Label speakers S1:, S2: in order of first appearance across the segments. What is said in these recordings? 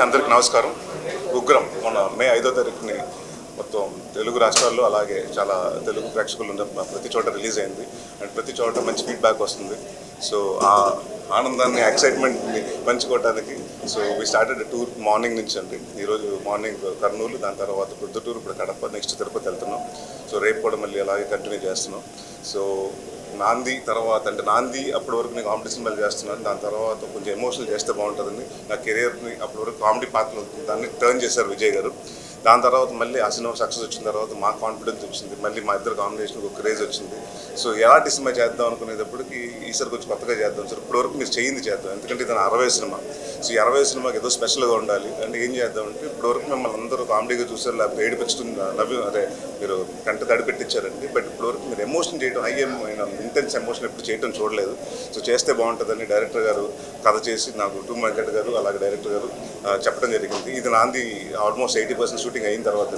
S1: అందరికి నమస్కారం ఉగ్రం మొన్న మే ఐదో తారీఖుని మొత్తం తెలుగు రాష్ట్రాల్లో అలాగే చాలా తెలుగు ప్రేక్షకులు ఉన్న ప్రతి చోట రిలీజ్ అయింది అండ్ ప్రతి చోట మంచి ఫీడ్బ్యాక్ వస్తుంది సో ఆ ఆనందాన్ని ఎక్సైట్మెంట్ని పంచుకోవడానికి so we started tour morning నుంచి అండి ఈరోజు మార్నింగ్ కర్నూలు దాని తర్వాత ప్రొద్దుటూరు ఇప్పుడు కడప నెక్స్ట్ తిరుపతి వెళ్తున్నాం సో రేపు కూడా మళ్ళీ అలాగే కంటిన్యూ చేస్తున్నాం సో నాంది తర్వాత అంటే నాంది అప్పటి వరకు నేను కామెడీ సినిమాలు చేస్తున్నాను దాని తర్వాత కొంచెం ఎమోషనల్ చేస్తే బాగుంటుందని నా కెరియర్ని అప్పటి వరకు కామెడీ పాత్రలు దాన్ని టర్న్ చేశారు విజయ్ గారు దాని తర్వాత మళ్ళీ ఆ సినిమా సక్సెస్ వచ్చిన తర్వాత మా కాన్ఫిడెన్స్ వచ్చింది మళ్ళీ మా ఇద్దరు కాంబినేషన్ ఒక క్రేజ్ వచ్చింది సో ఎలాంటి సినిమా చేద్దాం అనుకునేటప్పటికి ఈసారి కొంచెం కొత్తగా చేద్దాం సార్ ఇప్పటి వరకు మీరు చేయింది చేద్దాం ఎందుకంటే ఇది నా అరవై సినిమా సో ఈ అరవై సినిమాకి ఏదో స్పెషల్గా ఉండాలి అంటే ఏం చేద్దాం అంటే ఇప్పటి వరకు మిమ్మల్ని అందరూ కామెడీగా చూసారు లేకపోతే ఏడిపించుకుని నవ్వి అదే మీరు కంట తడి పెట్టించారండి బట్ ఇప్పటి వరకు మీరు ఎమోషన్ చేయడం హై ఇంటెన్స్ ఎమోషన్ ఎప్పుడు చేయడం చూడలేదు సో చేస్తే బాగుంటుందని డైరెక్టర్ గారు కథ చేసి నాకు టూ వెంకట్ గారు అలాగే డైరెక్టర్ గారు ఆ, చెప్పడం జరిగింది ఇది నాంది ఆల్మోస్ట్ ఎయిటీ పర్సెంట్ షూటింగ్ అయిన తర్వాత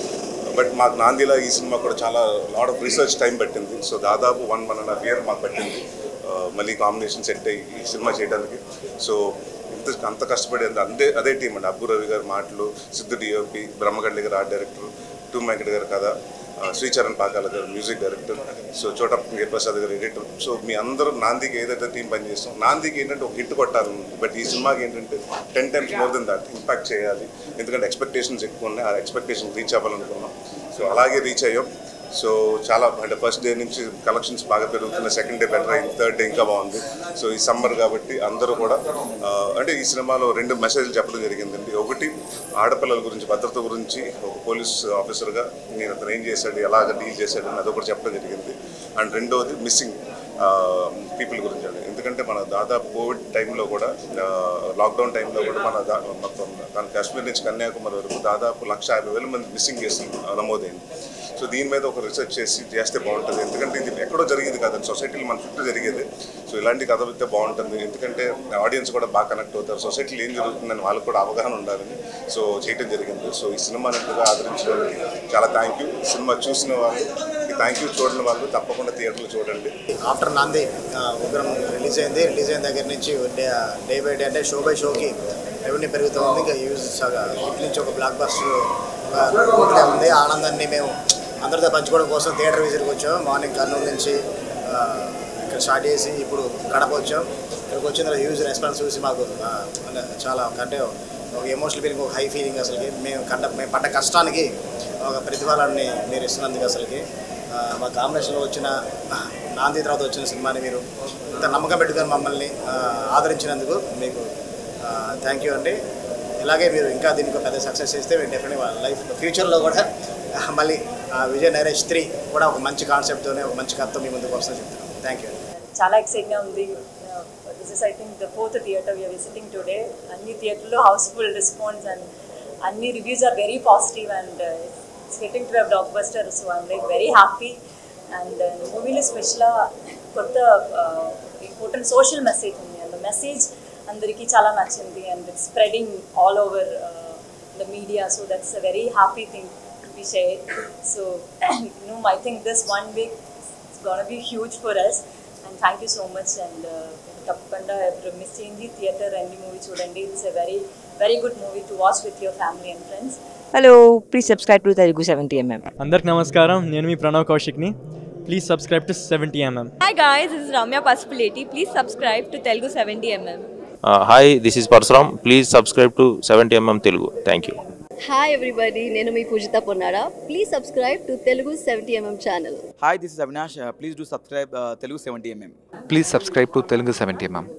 S1: బట్ మాకు నాందిలో ఈ సినిమా కూడా చాలా లాట్ ఆఫ్ రీసెర్చ్ టైం పట్టింది సో దాదాపు one one and half year మాకు పట్టింది ఆ, మళ్ళీ కాంబినేషన్ సెట్ అయ్యి ఈ సినిమా చేయడానికి సో ఇంత అంత కష్టపడి అంత అదే అదే టీం అండి అబ్బు రవి గారి మాటలు సిద్ధు డిఓపి బ్రహ్మగడ్డి గారు ఆర్ట్ డైరెక్టర్ టూ వెంకట్ గారు కథ ఆ, శ్రీచరణ్ పాకాల గారు మ్యూజిక్ డైరెక్టర్ సో చోట ప్రసాద్ గారు ఎడిటర్ సో మీ అందరూ నాందికి ఏదైతే టీం పనిచేస్తాం నాందికి ఏంటంటే ఒక హిట్ కొట్టాలి బట్ ఈ సినిమాకి ఏంటంటే ten times more than that impact చేయాలి ఎందుకంటే ఎక్స్పెక్టేషన్స్ ఎక్కువ ఉన్నాయి ఆ ఎక్స్పెక్టేషన్ రీచ్ అవ్వాలనుకున్నాం సో అలాగే రీచ్ అయ్యాం సో చాలా అంటే ఫస్ట్ డే నుంచి కలెక్షన్స్ బాగా పెరుగుతున్నాయి సెకండ్ డే బెటర్ అయింది థర్డ్ డే ఇంకా బాగుంది సో ఈ సమ్మర్ కాబట్టి అందరూ కూడా ఆ, అంటే ఈ సినిమాలో రెండు మెసేజ్లు చెప్పడం జరిగిందండి ఒకటి ఆడపిల్లల గురించి భద్రత గురించి ఒక పోలీస్ ఆఫీసర్గా నేను అతను ఏం చేశాడు ఎలాగ డీల్ చేశాడు అని అదొకటి చెప్పడం జరిగింది అండ్ రెండవది మిస్సింగ్ పీపుల్ గురించి అండి ఎందుకంటే మన దాదాపు కోవిడ్ టైంలో కూడా లాక్డౌన్ టైంలో కూడా మన దా- మొత్తం మన కాశ్మీర్ నుంచి కన్యాకుమారి వరకు దాదాపు లక్ష యాభై వేల మంది మిస్సింగ్ కేసులు నమోదైంది సో దీని మీద ఒక రీసెర్చ్ చేసి చేస్తే బాగుంటుంది ఎందుకంటే ఇది ఎక్కడో జరిగేది కాదండి సొసైటీలో మన చుట్టూ జరిగేది సో ఇలాంటి కథ అయితే బాగుంటుంది ఎందుకంటే ఆడియన్స్ కూడా బాగా కనెక్ట్ అవుతారు సొసైటీలో ఏం జరుగుతుందని వాళ్ళకి కూడా అవగాహన ఉండాలని సో చేయటం జరిగింది సో ఈ సినిమా నటుగా ఆదరించిన వాళ్ళకి చాలా థ్యాంక్ యూ సినిమా చూసిన వాళ్ళు థ్యాంక్ యూ చూడని వాళ్ళు తప్పకుండా థియేటర్లో చూడండి
S2: ఆఫ్టర్ నాంది ఆ, ఉగ్రం రిలీజ్ అయింది రిలీజ్ అయిన దగ్గర నుంచి డే డే బై డే అంటే షో బై షోకి రెవెన్యూ పెరుగుతూ ఉంది ఇంకా యూజ్ ఇటు నుంచి ఒక బ్లాక్ బస్టర్ ఇట్లా ఉంది ఆ ఆనందాన్ని మేము అందరితో పంచుకోవడం కోసం థియేటర్ విజిట్కి వచ్చాం మార్నింగ్ కర్నూలు నుంచి ఆ, ఇక్కడ స్టార్ట్ చేసి ఇప్పుడు కడప వచ్చాం ఇక్కడికి వచ్చిన తర్వాత హ్యూజ్ రెస్పాన్స్ చూసి మాకు ఆ, అంటే చాలా అంటే ఒక ఎమోషనల్ ఫీలింగ్ ఒక హై ఫీలింగ్ అసలుకి మేము కంట మేము పడ్డ కష్టానికి ఒక ప్రతిఫలాన్ని మీరు ఇస్తున్నందుకు అసలుకి ఆ, మా కాంబినేషన్లో వచ్చిన నాంది తర్వాత వచ్చిన సినిమాని మీరు ఇంత నమ్మకం పెట్టుకొని మమ్మల్ని ఆ, ఆదరించినందుకు మీకు థ్యాంక్ యూ అండి ఇలాగే మీరు ఇంకా దీనికి ఒక పెద్ద సక్సెస్ చేస్తే మేము డెఫినెట్గా లైఫ్ ఫ్యూచర్లో కూడా ఆ, మళ్ళీ ఆ, విజయ్ నరేష్ త్రీ కూడా ఒక మంచి కాన్సెప్ట్తోనే ఒక మంచి కథతో మీ ముందుకు వస్తా చెప్తాను థ్యాంక్ యూ
S3: చాలా ఎక్సైట్గా ఉంది this is I think the fourth theatre we are visiting today అన్ని థియేటర్లో హౌస్ఫుల్ రెస్పాన్స్ అండ్ అన్ని reviews are very positive and it's getting to blockbuster so I'm like very happy and మూవీలో స్పెషల్గా కొత్త important social message ఉంది and message అందరికీ చాలా నచ్చింది and it's spreading all over the media so that's a very happy thing to be share so you know I think this one week it's gonna be huge for us and thank you so much and uh, తప్పకుండా ఇప్పుడు miss చేయండి theatre అన్ని movie చూడండి it's a very very good movie to watch with your family and friends
S4: hello please subscribe to Telugu seventy MM
S5: అందరికి నమస్కారం నేను మీ ప్రణవ్ కౌశిక్ని please subscribe to seventy MM
S6: Hi guys, this is Ramya Pasupuleti. Please subscribe to Telugu 70mm.
S7: Hi this is Parashuram please subscribe to seventy MM Telugu thank you
S8: hi everybody నేను మీ Poojitha Ponnara please subscribe to Telugu seventy MM channel
S9: Hi, this is Avinash. Uh, please do subscribe uh, Telugu 70mm.
S10: Please subscribe to Telugu 70 mm.